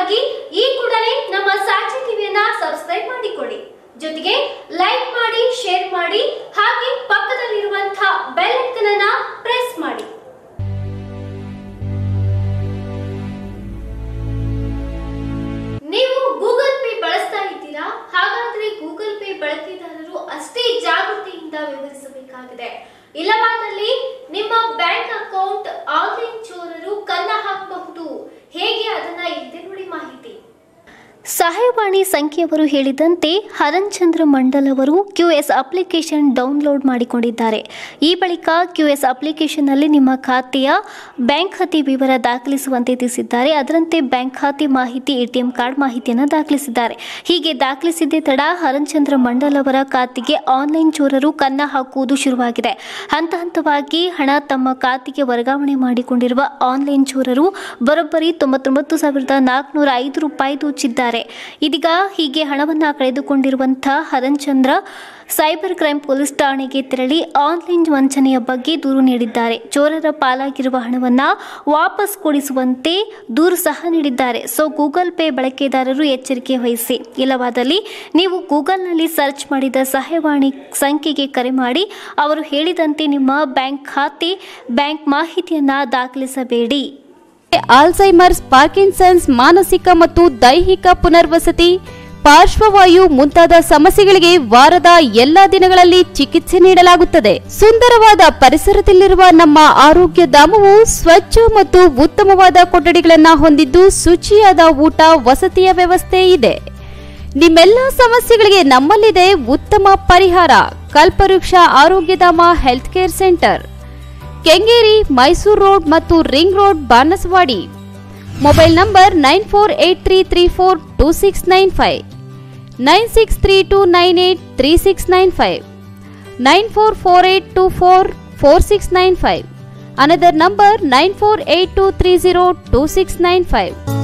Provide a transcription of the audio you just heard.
ಸುದ್ದಿಗಳಿಗಾಗಿ ಈ ಕೂಡಲೇ ನಮ್ಮ ಸಾಕ್ಷಿ ಟಿವಿಯನ್ನ ಸಬ್ಸ್ಕ್ರೈಬ್ ಮಾಡಿಕೊಳ್ಳಿ ಜೊತೆಗೆ ಲೈಕ್ ಮಾಡಿ ಶೇರ್ ಮಾಡಿ ಹಾಗೆ ಪಕ್ಕದಲ್ಲಿರುವಂತಹ ಬೆಲ್ ಐಕನ್ ಅನ್ನ ಪ್ರೆಸ್ ಮಾಡಿ ನೀವು ಗೂಗಲ್ ಪೇ ಬಳಸ್ತಾ ಇದ್ದೀರಾ ಹಾಗಾದ್ರೆ ಗೂಗಲ್ ಪೇ ಬಳಕೆದಾರರು ಅಷ್ಟೇ ಜಾಗೃತಿಯಿಂದ ವ್ಯವಹರಿಸಬೇಕಾಗಿದೆ ಇಲ್ಲವಾದಲ್ಲಿ ನಿಮ್ಮ ಬ್ಯಾಂಕ್ ಅಕೌಂಟ್ ಆನ್ಲೈನ್ ಚೋರರು ಕನ್ನ ಹಾಕಬಹುದು ಹೇಗೆ ಅದನ್ನ ಇದೆ ನೋಡಿ ಮಾಹಿತಿ ಸಹಾಯವಾಣಿ ಸಂಖ್ಯೆಯವರು ಹೇಳಿದಂತೆ ಹರನ್ಚಂದ್ರ ಮಂಡಲ್ ಅವರು ಕ್ಯೂಎಸ್ ಅಪ್ಲಿಕೇಶನ್ ಡೌನ್ಲೋಡ್ ಮಾಡಿಕೊಂಡಿದ್ದಾರೆ ಈ ಬಳಿಕ ಕ್ಯೂಎಸ್ ಅಪ್ಲಿಕೇಶನ್ನಲ್ಲಿ ನಿಮ್ಮ ಖಾತೆಯ ಬ್ಯಾಂಕ್ ಖಾತೆ ವಿವರ ದಾಖಲಿಸುವಂತೆ ತಿಳಿಸಿದ್ದಾರೆ ಅದರಂತೆ ಬ್ಯಾಂಕ್ ಖಾತೆ ಮಾಹಿತಿ ಎಟಿಎಂ ಕಾರ್ಡ್ ಮಾಹಿತಿಯನ್ನು ದಾಖಲಿಸಿದ್ದಾರೆ ಹೀಗೆ ದಾಖಲಿಸಿದ್ದೇ ತಡ ಹರನ್ಚಂದ್ರ ಮಂಡಲ್ ಅವರ ಖಾತೆಗೆ ಆನ್ಲೈನ್ ಚೋರರು ಕನ್ನ ಹಾಕುವುದು ಶುರುವಾಗಿದೆ ಹಂತ ಹಂತವಾಗಿ ಹಣ ತಮ್ಮ ಖಾತೆಗೆ ವರ್ಗಾವಣೆ ಮಾಡಿಕೊಂಡಿರುವ ಆನ್ಲೈನ್ ಚೋರರು ಬರೋಬ್ಬರಿ ತೊಂಬತ್ತೊಂಬತ್ತು ಸಾವಿರದ ನಾಲ್ಕುನೂರ ಐದು ರೂಪಾಯಿ ದೋಚಿದ್ದಾರೆ ಇದೀಗ ಹೀಗೆ ಹಣವನ್ನು ಕಳೆದುಕೊಂಡಿರುವಂಥ ಹರನ್ಚಂದ್ರ ಸೈಬರ್ ಕ್ರೈಮ್ ಪೊಲೀಸ್ ಠಾಣೆಗೆ ತೆರಳಿ ಆನ್ಲೈನ್ ವಂಚನೆಯ ಬಗ್ಗೆ ದೂರು ನೀಡಿದ್ದಾರೆ ಚೋರರ ಪಾಲಾಗಿರುವ ಹಣವನ್ನು ವಾಪಸ್ ಕೊಡಿಸುವಂತೆ ದೂರು ಸಹ ನೀಡಿದ್ದಾರೆ ಸೊ ಗೂಗಲ್ ಪೇ ಬಳಕೆದಾರರು ಎಚ್ಚರಿಕೆ ವಹಿಸಿ ಇಲ್ಲವಾದಲ್ಲಿ ನೀವು ಗೂಗಲ್ನಲ್ಲಿ ಸರ್ಚ್ ಮಾಡಿದ ಸಹಾಯವಾಣಿ ಸಂಖ್ಯೆಗೆ ಕರೆ ಮಾಡಿ ಅವರು ಹೇಳಿದಂತೆ ನಿಮ್ಮ ಬ್ಯಾಂಕ್ ಖಾತೆ ಬ್ಯಾಂಕ್ ಮಾಹಿತಿಯನ್ನು ದಾಖಲಿಸಬೇಡಿ ಆಲ್ಝೈಮರ್ಸ್ ಪಾರ್ಕಿನ್ಸನ್ಸ್ ಮಾನಸಿಕ ಮತ್ತು ದೈಹಿಕ ಪುನರ್ವಸತಿ ಪಾರ್ಶ್ವವಾಯು ಮುಂತಾದ ಸಮಸ್ಯೆಗಳಿಗೆ ವಾರದ ಎಲ್ಲಾ ದಿನಗಳಲ್ಲಿ ಚಿಕಿತ್ಸೆ ನೀಡಲಾಗುತ್ತದೆ ಸುಂದರವಾದ ಪರಿಸರದಲ್ಲಿರುವ ನಮ್ಮ ಆರೋಗ್ಯ ಧಾಮವು ಸ್ವಚ್ಛ ಮತ್ತು ಉತ್ತಮವಾದ ಕೊಠಡಿಗಳನ್ನು ಹೊಂದಿದ್ದು ಶುಚಿಯಾದ ಊಟ ವಸತಿಯ ವ್ಯವಸ್ಥೆ ಇದೆ ನಿಮ್ಮೆಲ್ಲ ಸಮಸ್ಯೆಗಳಿಗೆ ನಮ್ಮಲ್ಲಿದೆ ಉತ್ತಮ ಪರಿಹಾರ Kalpavriksha Arogyadhama health care centre Kengeri Mysuru road ಮತ್ತು ring road Banaswadi mobile number nine four eight three three four two six nine five nine six three two nine eight three six nine five nine four four eight two four four six nine five another number nine four eight two three zero two six nine five